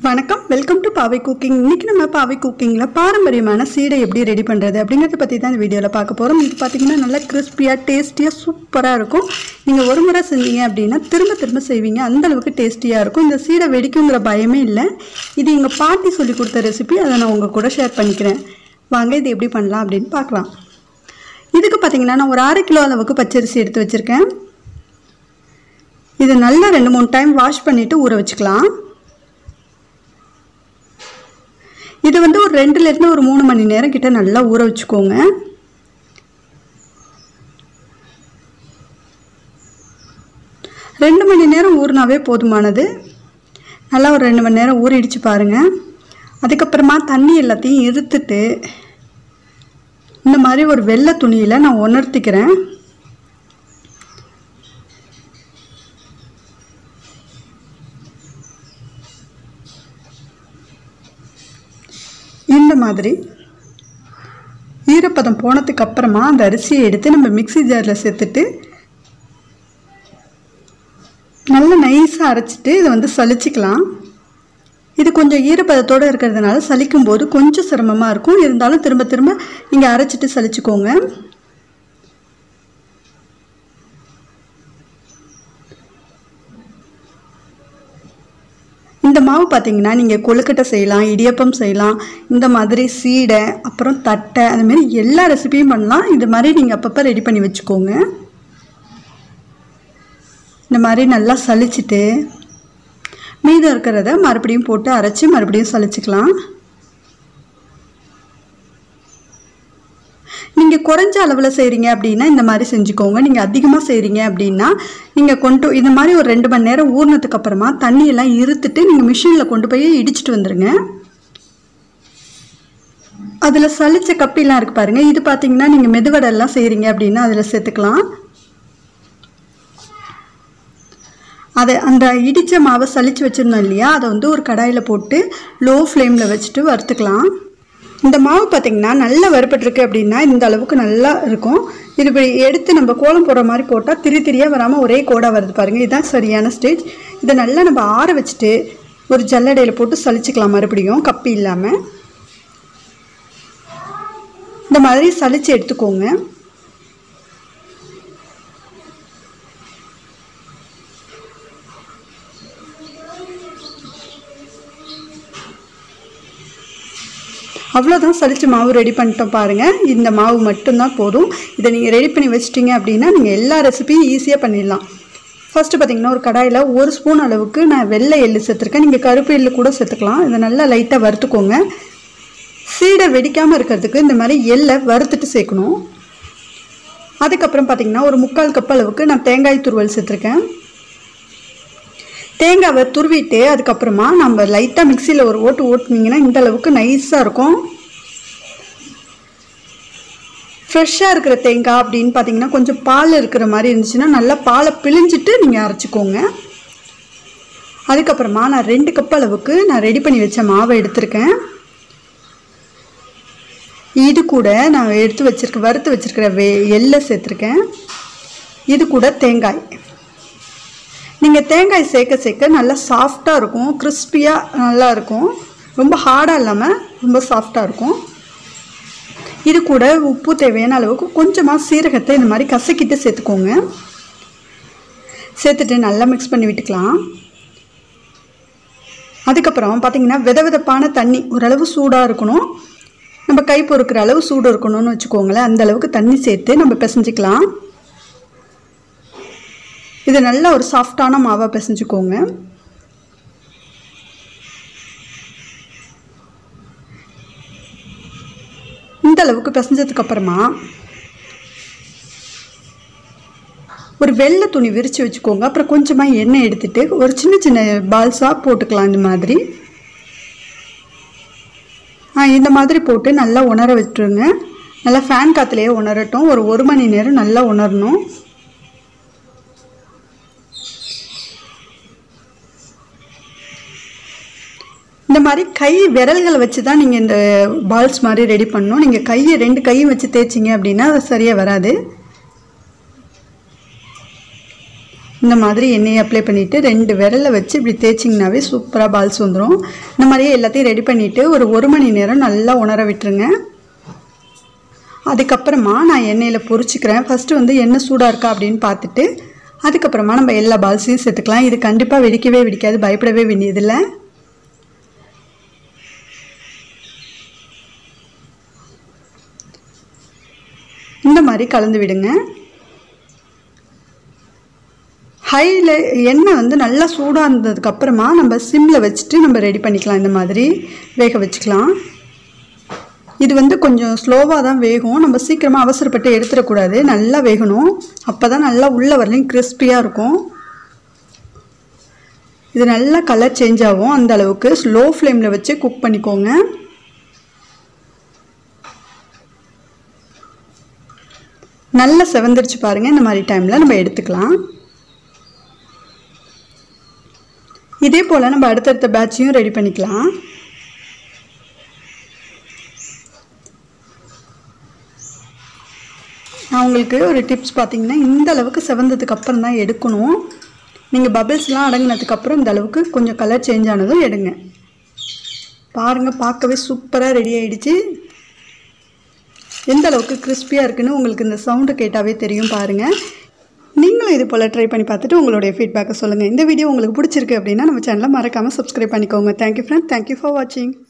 வணக்கம் welcome to பாவை cooking இன்னைக்கு நம்ம பாவை குக்கிங்கில் பாரம்பரியமான சீடை எப்படி ரெடி பண்ணுறது அப்படிங்கிறத பற்றி தான் இந்த வீடியோவில் பார்க்க போகிறோம் இது பார்த்தீங்கன்னா நல்லா கிறிஸ்பியாக டேஸ்டியாக சூப்பராக இருக்கும் நீங்கள் ஒரு முறை செஞ்சீங்க அப்படின்னா திரும்ப திரும்ப செய்வீங்க அந்த அளவுக்கு டேஸ்டியாக இருக்கும் இந்த சீடை வெடிக்குங்கிற பயமே இல்லை இது எங்கள் பாட்டி சொல்லி கொடுத்த ரெசிபி அதை நான் உங்கள் கூட ஷேர் பண்ணிக்கிறேன் வாங்க இது எப்படி பண்ணலாம் அப்படின்னு பார்க்கலாம் இதுக்கு பார்த்தீங்கன்னா நான் ஒரு அரை கிலோ அளவுக்கு பச்சரிசி எடுத்து வச்சுருக்கேன் இது நல்லா ரெண்டு மூணு டைம் வாஷ் பண்ணிவிட்டு ஊற வச்சுக்கலாம் இது வந்து ஒரு ரெண்டுலேருந்து ஒரு மூணு மணி நேரம் கிட்ட நல்லா ஊற வச்சுக்கோங்க ரெண்டு மணி நேரம் ஊறினாவே போதுமானது நல்லா ஒரு ரெண்டு மணி நேரம் ஊறிடுச்சு பாருங்கள் அதுக்கப்புறமா தண்ணி எல்லாத்தையும் இருத்துட்டு இந்த மாதிரி ஒரு வெள்ளை துணியில் நான் உணர்த்திக்கிறேன் இந்த மாதிரி ஈரப்பதம் போனதுக்கு அப்புறமா அந்த அரிசியை எடுத்து நம்ம மிக்ஸி ஜாரில் சேர்த்துட்டு நல்லா நைஸாக அரைச்சிட்டு இதை வந்து சலிச்சிக்கலாம் இது கொஞ்சம் ஈரப்பதத்தோடு இருக்கிறதுனால சலிக்கும் போது கொஞ்சம் சிரமமாக இருக்கும் இருந்தாலும் திரும்ப திரும்ப நீங்கள் அரைச்சிட்டு சலிச்சுக்கோங்க இந்த மாவு பார்த்தீங்கன்னா நீங்கள் கொழுக்கட்டை செய்யலாம் இடியப்பம் செய்யலாம் இந்த மாதிரி சீடை அப்புறம் தட்டை அதுமாரி எல்லா ரெசிபியும் பண்ணலாம் இது மாதிரி நீங்கள் அப்பப்போ ரெடி பண்ணி வச்சுக்கோங்க இந்த மாதிரி நல்லா சலிச்சிட்டு மீதம் இருக்கிறத மறுபடியும் போட்டு அரைச்சி மறுபடியும் சலிச்சுக்கலாம் நீங்கள் குறைஞ்ச அளவில் செய்கிறீங்க அப்படின்னா இந்த மாதிரி செஞ்சுக்கோங்க நீங்கள் அதிகமாக செய்கிறீங்க அப்படின்னா நீங்கள் கொண்டு இந்த மாதிரி ஒரு ரெண்டு மணி நேரம் ஊறினதுக்கு அப்புறமா தண்ணியெல்லாம் இருத்துட்டு நீங்கள் மிஷினில் கொண்டு போய் இடிச்சிட்டு வந்துடுங்க அதில் சளிச்ச கப்பிலாம் இருக்குது பாருங்கள் இது பார்த்தீங்கன்னா நீங்கள் மெதுவடெல்லாம் செய்கிறீங்க அப்படின்னா அதில் சேர்த்துக்கலாம் அதை அந்த இடித்த மாவை சளிச்சு வச்சுருந்தோம் இல்லையா அதை வந்து ஒரு கடாயில் போட்டு லோ ஃப்ளேமில் வச்சுட்டு வறுத்துக்கலாம் இந்த மாவு பார்த்திங்கன்னா நல்லா வறுபட்டுருக்கு அப்படின்னா இந்த அளவுக்கு நல்லா இருக்கும் இது இப்படி எடுத்து நம்ம கோலம் போடுற மாதிரி போட்டால் திரி திரியாக வராமல் ஒரே கோடாக வருது பாருங்கள் இதுதான் சரியான ஸ்டேஜ் இதை நல்லா நம்ம ஆற வச்சுட்டு ஒரு ஜல்லடையில் போட்டு சளிச்சுக்கலாம் மறுபடியும் கப்பி இல்லாமல் இந்த மாதிரி சளிச்சு எடுத்துக்கோங்க அவ்வளோதான் சளிச்சு மாவு ரெடி பண்ணிட்டோம் பாருங்கள் இந்த மாவு மட்டும்தான் போதும் இதை நீங்கள் ரெடி பண்ணி வச்சிட்டிங்க அப்படின்னா நீங்கள் எல்லா ரெசிபியும் ஈஸியாக பண்ணிடலாம் ஃபஸ்ட்டு பார்த்தீங்கன்னா ஒரு கடாயில் ஒரு ஸ்பூன் அளவுக்கு நான் வெள்ளை எள்ளு சேர்த்துருக்கேன் நீங்கள் கருப்பு எள்ளு கூட சேர்த்துக்கலாம் இதை நல்லா லைட்டாக வறுத்துக்கோங்க சீடை வெடிக்காமல் இருக்கிறதுக்கு இந்த மாதிரி எள்ளை வறுத்துட்டு சேர்க்கணும் அதுக்கப்புறம் பார்த்தீங்கன்னா ஒரு முக்கால் கப் அளவுக்கு நான் தேங்காய் துருவல் சேர்த்துருக்கேன் தேங்காவை துருவிட்டு அதுக்கப்புறமா நம்ம லைட்டாக மிக்சியில் ஒரு ஓட்டு ஓட்டுனீங்கன்னா இந்த அளவுக்கு நைஸாக இருக்கும் ஃப்ரெஷ்ஷாக இருக்கிற தேங்காய் அப்படின்னு பார்த்தீங்கன்னா கொஞ்சம் பால் இருக்கிற மாதிரி இருந்துச்சுன்னா நல்லா பாலை பிழிஞ்சிட்டு நீங்கள் அரைச்சிக்கோங்க அதுக்கப்புறமா நான் ரெண்டு கப் அளவுக்கு நான் ரெடி பண்ணி வச்ச மாவை எடுத்திருக்கேன் இது கூட நான் எடுத்து வச்சுருக்க வறுத்து வச்சுருக்கிற வே எள்ளை சேர்த்துருக்கேன் இது கூட தேங்காய் நீங்கள் தேங்காய் சேர்க்க சேர்க்க நல்லா சாஃப்டாக இருக்கும் கிறிஸ்பியாக நல்லா இருக்கும் ரொம்ப ஹார்டாக இல்லாமல் ரொம்ப சாஃப்டாக இருக்கும் இது கூட உப்பு தேவையான அளவுக்கு கொஞ்சமாக சீரகத்தை இந்த மாதிரி கசக்கிட்டு சேர்த்துக்கோங்க சேர்த்துட்டு நல்லா மிக்ஸ் பண்ணி விட்டுக்கலாம் அதுக்கப்புறம் பார்த்திங்கன்னா வித விதப்பான தண்ணி ஓரளவு சூடாக இருக்கணும் நம்ம கை பொறுக்கிற அளவு சூடு இருக்கணும்னு வச்சுக்கோங்களேன் அந்த அளவுக்கு தண்ணி சேர்த்து நம்ம பிசைஞ்சிக்கலாம் இது நல்ல ஒரு சாஃப்டான மாவாக பிசைஞ்சுக்கோங்க இந்த அளவுக்கு பிசைஞ்சதுக்கு அப்புறமா ஒரு வெள்ளை துணி விரித்து வச்சுக்கோங்க அப்புறம் கொஞ்சமாக எண்ணெய் எடுத்துட்டு ஒரு சின்ன சின்ன பால்ஸாக போட்டுக்கலாம் இந்த மாதிரி ஆ இந்த மாதிரி போட்டு நல்லா உணர வச்சுருங்க நல்லா ஃபேன் காற்றுலேயே உணரட்டும் ஒரு ஒரு மணி நேரம் நல்லா உணரணும் இந்த மாதிரி கை விரல்களை வச்சு தான் நீங்கள் இந்த பால்ஸ் மாதிரி ரெடி பண்ணணும் நீங்கள் கையை ரெண்டு கையும் வச்சு தேய்ச்சிங்க அப்படின்னா அது சரியாக வராது இந்த மாதிரி எண்ணெயை அப்ளை பண்ணிவிட்டு ரெண்டு விரலை வச்சு இப்படி தேய்ச்சிங்கனாவே சூப்பராக பால்ஸ் வந்துடும் இந்த மாதிரியே எல்லாத்தையும் ரெடி பண்ணிவிட்டு ஒரு ஒரு மணி நேரம் நல்லா உணர விட்டுருங்க அதுக்கப்புறமா நான் எண்ணெயில் பொரிச்சிக்கிறேன் ஃபஸ்ட்டு வந்து எண்ணெய் சூடாக இருக்கா அப்படின்னு பார்த்துட்டு அதுக்கப்புறமா நம்ம எல்லா பால்ஸையும் சேர்த்துக்கலாம் இது கண்டிப்பாக வெடிக்கவே வெடிக்காது பயப்படவே வேண்டியதில்லை இந்த மாதிரி கலந்து விடுங்க ஹையில் எண்ணெய் வந்து நல்லா சூடாக இருந்ததுக்கப்புறமா நம்ம சிம்மில் வச்சுட்டு நம்ம ரெடி பண்ணிக்கலாம் இந்த மாதிரி வேக வச்சுக்கலாம் இது வந்து கொஞ்சம் ஸ்லோவாக தான் வேகும் நம்ம சீக்கிரமாக அவசரப்பட்டு எடுத்துடக்கூடாது நல்லா வேகணும் அப்போ தான் நல்லா உள்ள வரலையும் கிறிஸ்பியாக இருக்கும் இது நல்லா கலர் சேஞ்ச் ஆகும் அந்த அளவுக்கு ஸ்லோ ஃப்ளேமில் வச்சு குக் பண்ணிக்கோங்க நல்லா செவந்துருச்சு பாருங்கள் இந்த மாதிரி டைமில் நம்ம எடுத்துக்கலாம் இதே போல் நம்ம அடுத்தடுத்த பேட்சையும் ரெடி பண்ணிக்கலாம் நான் உங்களுக்கு ஒரு டிப்ஸ் பார்த்தீங்கன்னா இந்த அளவுக்கு செவந்ததுக்கு அப்புறம் தான் எடுக்கணும் நீங்கள் பபிள்ஸ்லாம் அடங்கினதுக்கப்புறம் இந்த அளவுக்கு கொஞ்சம் கலர் சேஞ்ச் ஆனதும் எடுங்க பாருங்கள் பார்க்கவே சூப்பராக ரெடி ஆகிடுச்சு எந்த அளவுக்கு கிறிஸ்பியாக இருக்குன்னு உங்களுக்கு இந்த சவுண்டு கேட்டாவே தெரியும் பாருங்கள் நீங்களும் இது போல் ட்ரை பண்ணி பார்த்துட்டு உங்களுடைய ஃபீட்பேக்கை சொல்லுங்கள் இந்த வீடியோ உங்களுக்கு பிடிச்சிருக்கு அப்படின்னா நம்ம சேனலை மறக்காமல் சப்ஸ்கிரைப் பண்ணிக்கோங்க தேங்க்யூ ஃப்ரெண்ட் தேங்க்யூ ஃபார் வாட்சிங்